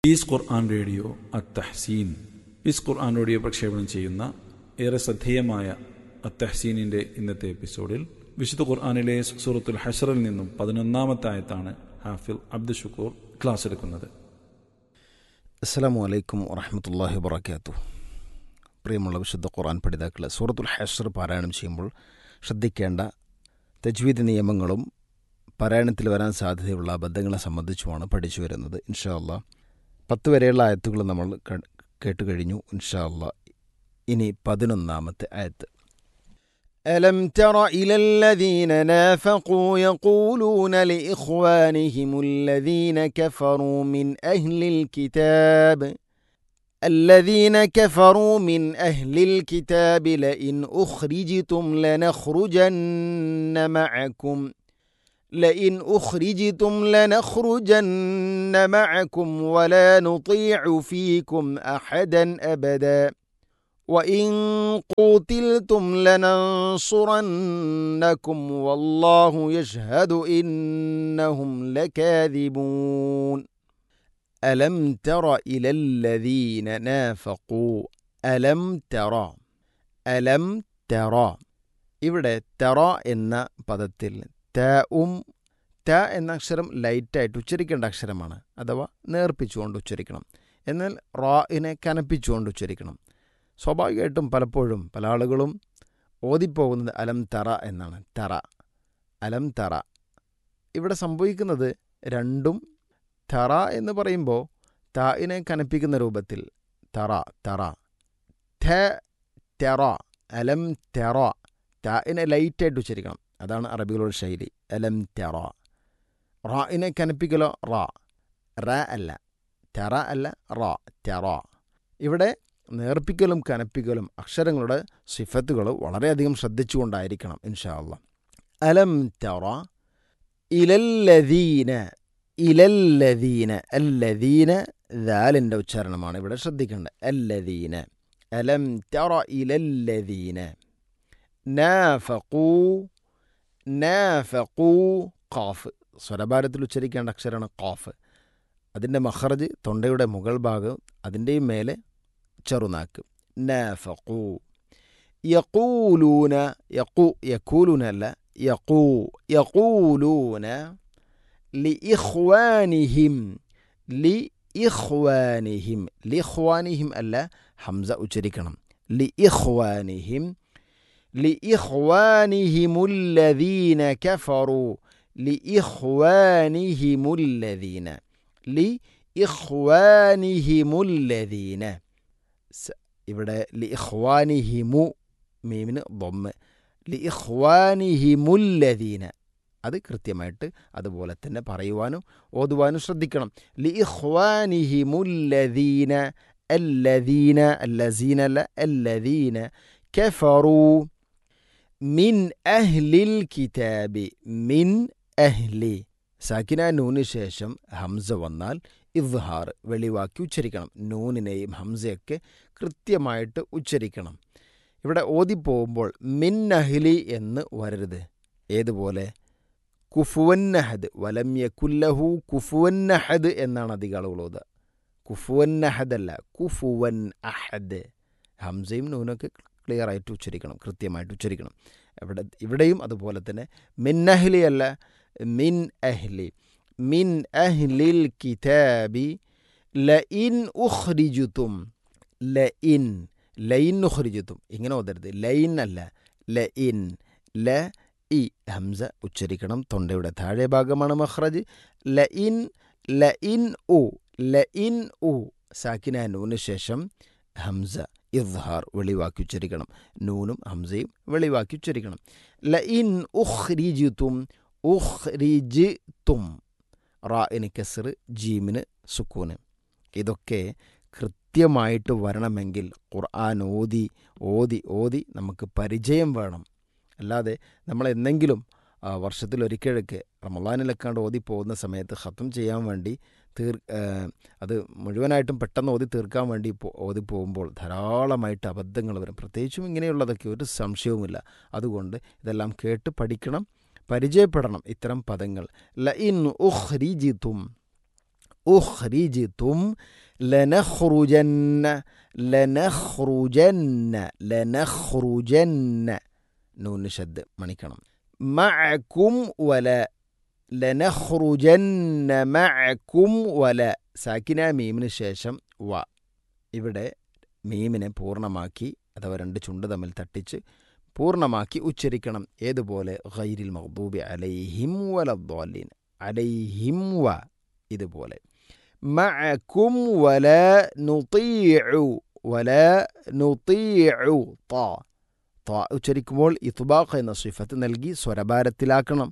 Piece Quran radio Athahseen peace Quran radio പ്രക്ഷേപണം ചെയ്യുന്ന ഏറെ ശ്രദ്ധേയമായ അത്തഹ്സീനിന്റെ ഇന്നത്തെ എപ്പിസോഡിൽ വിശുദ്ധ ഖുർആാനിലെ സൂറത്തുൽ ഹഷറിൽ നിന്നും പതിനൊന്നാമത്തെ ആയത്താണ് ഹാഫിൽ അബ്ദു ഷുക്കൂർ ക്ലാസ് എടുക്കുന്നത് അസ്സലാമു അലൈക്കും വറഹമത്തല്ലാഹി വബർക്കാത്തു പ്രിയമുള്ള വിശുദ്ധ ഖുർആൻ പഠിതാക്കൾ സൂറത്തുൽ ഹഷർ പാരായണം ചെയ്യുമ്പോൾ ശ്രദ്ധിക്കേണ്ട തജ്വീദ് നിയമങ്ങളും പാരായണത്തിൽ വരാൻ സാധ്യതയുള്ള അബദ്ധങ്ങളെ സംബന്ധിച്ചുമാണ് പഠിച്ചു വരുന്നത് ഇൻഷാ അല്ലാ പത്ത് വരെയുള്ള ആയത്തുകൾ നമ്മൾ ക- കേട്ട് കഴിഞ്ഞു ഇൻഷാ അല്ലാ ഇനി പതിനൊന്നാമത്തെ ആയത്ത് ألم تر إلى الذين نافقوا يقولون لإخوانهم الذين كفروا من أهل الكتاب الذين كفروا من أهل الكتاب لئن أخرجتم لنخرجن معكم لئن أخرجتم لنخرجن معكم ولا نطيع فيكم أحدا أبدا وإن قتلتم لننصرنكم والله يشهد إنهم لكاذبون ألم تر إلى الذين نافقوا ألم ترى ألم ترى ഇവിടെ തെറ എന്ന പദത്തിൽ ത ഉം ത എന്ന അക്ഷരം ലൈറ്റായിട്ട് ഉച്ചരിക്കേണ്ട അക്ഷരമാണ് അഥവാ നേർപ്പിച്ചുകൊണ്ട് ഉച്ചരിക്കണം എന്നാൽ റായിനെ കനപ്പിച്ചുകൊണ്ട് ഉച്ചരിക്കണം സ്വാഭാവികമായിട്ടും പലപ്പോഴും പല ആളുകളും ഓതിപ്പോകുന്നത് അലം തറ എന്നാണ് തറ അലം തറ ഇവിടെ സംഭവിക്കുന്നത് രണ്ടും തറ എന്ന് പറയുമ്പോൾ തായിനെ കനപ്പിക്കുന്ന രൂപത്തിൽ തറ തറ ഥ തെറ അലം തെറ തായിനെ ലൈറ്റായിട്ട് ഉച്ചരിക്കണം അതാണ് അറബികളുടെ ശൈലി അലം തെറ റായിനെ കനപ്പിക്കലോ റാ റ അല്ല തെറ അല്ല റാ തെറ ഇവിടെ നേർപ്പിക്കലും കനപ്പിക്കലും അക്ഷരങ്ങളുടെ സിഫത്തുകൾ വളരെയധികം ശ്രദ്ധിച്ചുകൊണ്ടായിരിക്കണം ഇൻഷാ അള്ളാ അലം തറ ഇലല്ലദീന ഇലല്ലദീന അല്ലദീന ദാലിൻ്റെ ഉച്ചാരണമാണ് ഇവിടെ ശ്രദ്ധിക്കേണ്ടത് അല്ലദീന അലം തറ ഇലല്ലദീന നാഫഖൂ നാഫഖൂ ഖാഫ് സ്വരഭാരത്തിൽ ഉച്ചരിക്കേണ്ട അക്ഷരമാണ് ഖാഫ് അതിൻ്റെ മഹറജ് തൊണ്ടയുടെ മുകൾ ഭാഗം അതിൻ്റെയും മേലെ ചെറുനാക്ക് നാഫഖൂ യഖൂലൂന യഖൂ യഖൂലൂന അല്ല യഖൂ യഖൂലൂന ലിഇഖ്വാനിഹിം ലിഇഖ്വാനിഹിം ലിഇഖ്വാനിഹിം അല്ല ഹംസ ഉച്ചരിക്കണം ലിഇഖ്വാനിഹിം ലിഇഖ്വാനിഹിമുല്ലദീന കഫറു ലിഇഖ്വാനിഹിമുല്ലദീന ലിഇഖ്വാനിഹിമുല്ലദീന സ- ഇവിടെ ലി ഇഖ്വാനിഹിമു മീമിന് ബൊമ്മ് ലി ഇഖ്വാനിഹിമുല്ലദീന അത് കൃത്യമായിട്ട് അതുപോലെ തന്നെ പറയുവാനും ഓതുവാനും ശ്രദ്ധിക്കണം ലി ഇഖ്വാനിഹിമുല്ലദീന അല്ലദീന അല്ലസീന അല്ല അല്ലദീന കഫറു മിൻ അഹ്ലിൽ കിതാബി മിൻ അഹ്ലി സാക്കിന നൂന് ശേഷം ഹംസ വന്നാൽ ഇദ്ഹാർ വെളിവാക്കി ഉച്ചരിക്കണം നൂനിനെയും ഹംസയൊക്കെ കൃത്യമായിട്ട് ഉച്ചരിക്കണം ഇവിടെ ഓതിപ്പോകുമ്പോൾ മിൻ അഹ്ലി എന്ന് വരരുത് ഏതുപോലെ കുഫുവന്നഹദ് വലം യക്കുല്ലഹു കുഫുവന്നഹദ് എന്നാണ് അധികം ആളുകൾ ഓതുക കുഫുവന്നഹദ് അല്ല കുഫുവൻ അഹദ് ഹംസയും നൂനൊക്കെ ക്ലിയർ ആയിട്ട് ഉച്ചരിക്കണം കൃത്യമായിട്ട് ഉച്ചരിക്കണം ഇവിടെ ഇവിടെയും അതുപോലെ തന്നെ മിൻ അഹ്ലി അല്ല മിൻ അഹ്ലി മിൻ അഹ്ലിൽ കിതാബി ലഇൻ ഉഖ്രിജുതും ലഇൻ ലൈൻ ഉഖ്രിജുതും ഇങ്ങനെ ഓതരുത് ലൈൻ അല്ല ലഇൻ ല ഇ ഹംസ ഉച്ചരിക്കണം തൊണ്ടയുടെ താഴെ ഭാഗമാണ് മഹ്റജ് ലഇൻ ലഇൻ ഉ ലഇൻ ഉ സാക്കിന നൂന് ശേഷം ഹംസ ഇദ്ഹാർ വെളിവാക്കി ഉച്ചരിക്കണം നൂനും ഹംസയും വെളിവാക്കി ഉച്ചരിക്കണം ലഇൻ ഉഖ്രിജുതും ഉഖ്രിജിത്തും റാഇന് കസർ ജീമിന് സുക്കൂന് ഇതൊക്കെ കൃത്യമായിട്ട് വരണമെങ്കിൽ ഖുർആൻ ഓതി ഓതി ഓതി നമുക്ക് പരിചയം വേണം അല്ലാതെ നമ്മൾ എന്തെങ്കിലും ആ, വർഷത്തിലൊരിക്കലൊക്കെ റമലാനിലൊക്കാണ്ട് ഓതി പോകുന്ന സമയത്ത് ഖത്തം ചെയ്യാൻ വേണ്ടി തീർ ആ, അത് മുഴുവനായിട്ടും പെട്ടെന്ന് ഓതി തീർക്കാൻ വേണ്ടി പോ- ഓതി പോകുമ്പോൾ ധാരാളമായിട്ട് അബദ്ധങ്ങൾ വരും പ്രത്യേകിച്ചും ഇങ്ങനെയുള്ളതൊക്കെ ഒരു സംശയവുമില്ല അതുകൊണ്ട് ഇതെല്ലാം കേട്ട് പഠിക്കണം പരിചയപ്പെടണം ഇത്തരം പദങ്ങൾ ലഇൻ ഉഖ്രിജിതും ഉഖ്രിജ്തും ലനഖ്റുജന്ന ലനഖ്റുജന്ന ലനഖ്റുജന്ന നൂന് ഷദ് മണിക്കണം മഅക്കും വല ലനഖ്റുജന്ന മഅക്കും വല സാക്കിന മീമിന് ശേഷം വ ഇവിടെ മീമിനെ പൂർണ്ണമാക്കി അഥവാ രണ്ട് ചുണ്ട് തമ്മിൽ തട്ടിച്ച് പൂർണ്ണമാക്കി ഉച്ചരിക്കണം ഏതുപോലെ ഖൈരിൽ മഖ്ദൂബി അലൈഹിം വലദ്ദാലിൻ അലൈഹിം വ ഇതുപോലെ മഅക്കും വല നുതീഉ വല നുതീഉ ത ത ഉച്ചരിക്കുമ്പോൾ ഇത്ബാഖ് എന്ന സിഫത്ത് നൽകി സ്വരഭാരത്തിലാക്കണം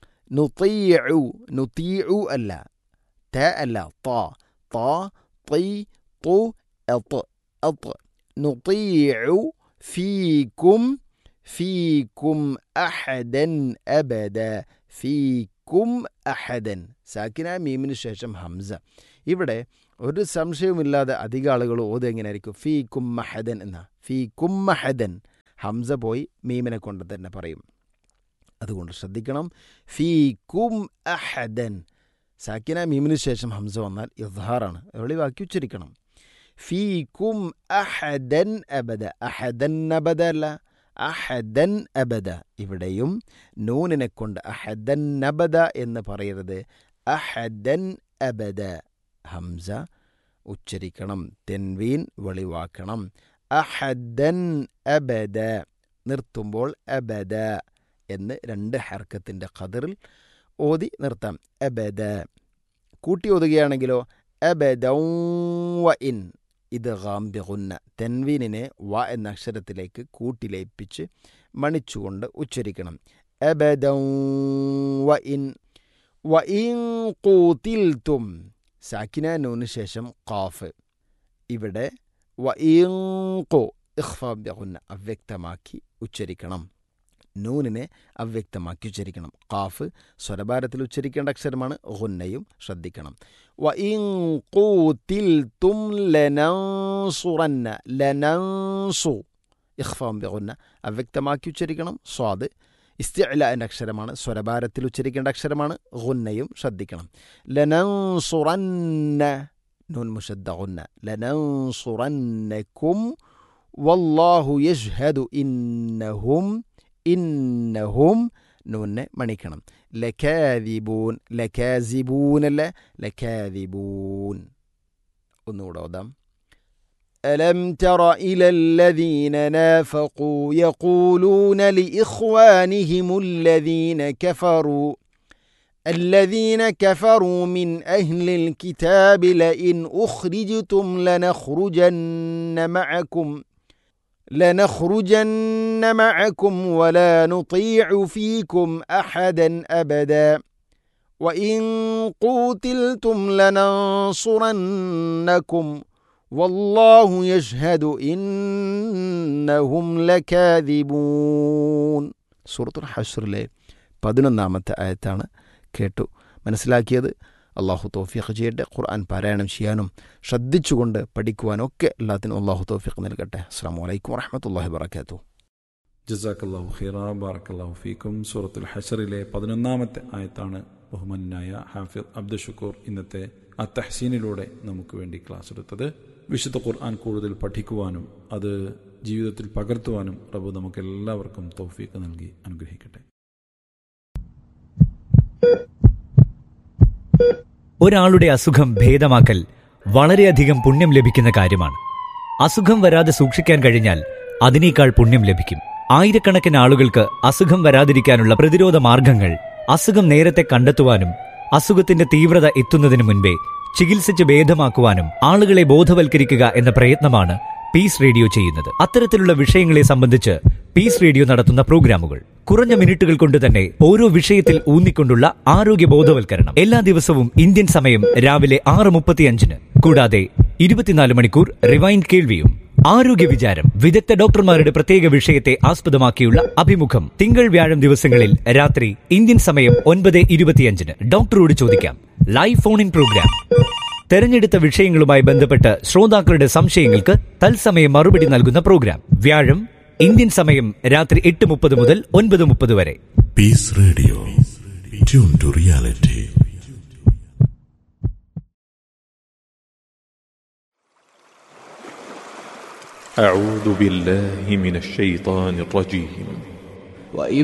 നുതീഉ നുതീഉ അല്ല ത അല്ല ത ത തി തു എത്ത് എത്ത് നുതീഉ ഫീക്കും ഫീക്കും അഹദൻ അബദ ഫീക്കും അഹദൻ സാക്കിന മീമിന് ശേഷം ഹംസ ഇവിടെ ഒരു സംശയവുമില്ലാതെ അധിക ആളുകൾ ഓത് എങ്ങനെയായിരിക്കും ഫീ കുമ്മഹദൻ എന്ന ഫീ കുമ്മഹദൻ ഹംസ പോയി മീമിനെ കൊണ്ട് തന്നെ പറയും അതുകൊണ്ട് ശ്രദ്ധിക്കണം ഫീ കും അഹദൻ സാക്കിന മീമിന് ശേഷം ഹംസ വന്നാൽ ഇദ്ഹാറാണ് വെളിവാക്കി ഉച്ചരിക്കണം ഫീ കും അഹദൻ അബദ അഹദൻ അബദ അല്ല അഹദൻ അബദ ഇവിടെയും നൂനിനെ കൊണ്ട് അഹദൻ അബദ എന്ന് പറയരുത് അഹദൻ അബദ ഹംസ ഉച്ചരിക്കണം തെൻവീൻ വെളിവാക്കണം അഹദൻ അബദ നിർത്തുമ്പോൾ അബദ എന്ന് രണ്ട് ഹർക്കത്തിൻ്റെ ഖദറിൽ ഓതി നിർത്താം അബദ കൂട്ടി ഓതുകയാണെങ്കിലോ അബദൗ വ ഇൻ ഇത് ഗാംബിഗുന്ന തെൻവീനിനെ വ എന്ന അക്ഷരത്തിലേക്ക് കൂട്ടിലയിപ്പിച്ച് മണിച്ചുകൊണ്ട് ഉച്ചരിക്കണം അബദൗ വ ഇൻ വ ഇൻ കൂത്തിൽത്തും സാക്കിന നൂന് ശേഷം ഖാഫ് ഇവിടെ വ ഇൻ കോ ഇഖ്ഫാബിഗുന്ന അവ്യക്തമാക്കി ഉച്ചരിക്കണം നൂനിനെ അവ്യക്തമാക്കി ഉച്ചരിക്കണം ഖാഫ് സ്വരഭാരത്തിൽ ഉച്ചരിക്കേണ്ട അക്ഷരമാണ് ഗുന്നയും ശ്രദ്ധിക്കണം വ ഇൻ കൂത്തിൽത്തും ലനൻസുറന്ന ലനൻസു ഇഖ്ഫാം ബിഗുന്ന അവ്യക്തമാക്കി ഉച്ചരിക്കണം സ്വാദ് ഇസ്തിഅല എന്ന അക്ഷരമാണ് സ്വരഭാരത്തിൽ ഉച്ചരിക്കേണ്ട അക്ഷരമാണ് ഗുന്നയും ശ്രദ്ധിക്കണം ലനൻസുറന്ന നൂൻ മുഷദ്ദ ഗുന്ന ലനൻസുറന്നക്കും വല്ലാഹു യഷ്ഹദു ഇന്നഹും ഇന്നഹും നൂന്നെ മണിക്കണം ലക്കാദിബൂൻ ലക്കാസിബൂൻ അല്ല ലക്കാദിബൂൻ ഒന്നുകൂടെ ഓതാം ألم تر إلى الذين نافقوا يقولون لإخوانهم الذين كفروا الذين كفروا من أهل الكتاب لئن أخرجتم لنخرجن معكم لنخرجن معكم ولا نطيع فيكم أحدا أبدا وإن قوتلتم لننصرنكم والله يشهد إنهم لكاذبون സൂറത്തുൽ ഹഷറിലെ പതിനൊന്നാമത്തെ ആയത്താണ് കേട്ടു മനസ്സിലാക്കിയത് അള്ളാഹു തോഫിഖ് ചെയ്യട്ടെ ഖുർആൻ പാരായണം ചെയ്യാനും ശ്രദ്ധിച്ചുകൊണ്ട് പഠിക്കുവാനും ഒക്കെ എല്ലാത്തിനും അള്ളാഹു തോഫിഖ് നൽകട്ടെ അസ്സാം വലൈക്കും വറഹമത്തല്ലാഹി വർക്കാത്തു ജസാക്കല്ലാഹു ഖീറ ബാറക്കല്ലാഹു ഫീക്കും സൂറത്തുൽ ഹഷറിലെ പതിനൊന്നാമത്തെ ആയത്താണ് ബഹുമാനായ ഹാഫിദ് അബ്ദുൽ ഷുക്കൂർ ഇന്നത്തെ ആ തഹസീനിലൂടെ നമുക്ക് വേണ്ടി ക്ലാസ് എടുത്തത് വിശുദ്ധ ഖുർആൻ കൂടുതൽ പഠിക്കുവാനും അത് ജീവിതത്തിൽ പകർത്തുവാനും റബ്ബ് നമുക്ക് എല്ലാവർക്കും തൗഫീഖ് നൽകി അനുഗ്രഹിക്കട്ടെ ഒരാളുടെ അസുഖം ഭേദമാക്കൽ വളരെയധികം പുണ്യം ലഭിക്കുന്ന കാര്യമാണ് അസുഖം വരാതെ സൂക്ഷിക്കാൻ കഴിഞ്ഞാൽ അതിനേക്കാൾ പുണ്യം ലഭിക്കും ആയിരക്കണക്കിന് ആളുകൾക്ക് അസുഖം വരാതിരിക്കാനുള്ള പ്രതിരോധ മാർഗങ്ങൾ അസുഖം നേരത്തെ കണ്ടെത്തുവാനും അസുഖത്തിന്റെ തീവ്രത എത്തുന്നതിന് മുൻപേ ചികിത്സിച്ച് ഭേദമാക്കുവാനും ആളുകളെ ബോധവൽക്കരിക്കുക എന്ന പ്രയത്നമാണ് പീസ് റേഡിയോ ചെയ്യുന്നത് അത്തരത്തിലുള്ള വിഷയങ്ങളെ സംബന്ധിച്ച് പീസ് റേഡിയോ നടത്തുന്ന പ്രോഗ്രാമുകൾ കുറഞ്ഞ മിനിറ്റുകൾ കൊണ്ട് തന്നെ ഓരോ വിഷയത്തിൽ ഊന്നിക്കൊണ്ടുള്ള ആരോഗ്യ ബോധവൽക്കരണം എല്ലാ ദിവസവും ഇന്ത്യൻ സമയം രാവിലെ ആറ് മുപ്പത്തിയഞ്ചിന് കൂടാതെ ഇരുപത്തിനാല് മണിക്കൂർ റിവൈൻഡ് കേൾവിയും ആരോഗ്യ വിചാരം വിദഗ്ധ ഡോക്ടർമാരുടെ പ്രത്യേക വിഷയത്തെ ആസ്പദമാക്കിയുള്ള അഭിമുഖം തിങ്കൾ വ്യാഴം ദിവസങ്ങളിൽ രാത്രി ഇന്ത്യൻ സമയം ഒൻപത് ഇരുപത്തിയഞ്ചിന് ഡോക്ടറോട് ചോദിക്കാം ലൈവ് ഫോൺ ഇൻ പ്രോഗ്രാം തെരഞ്ഞെടുത്ത വിഷയങ്ങളുമായി ബന്ധപ്പെട്ട് ശ്രോതാക്കളുടെ സംശയങ്ങൾക്ക് തത്സമയം മറുപടി നൽകുന്ന പ്രോഗ്രാം വ്യാഴം ഇന്ത്യൻ സമയം രാത്രി എട്ട് മുപ്പത് മുതൽ ഒൻപത് മുപ്പത് വരെ Peace Radio. Tune to reality. أعوذ بالله من الشيطان الرجيم وإذ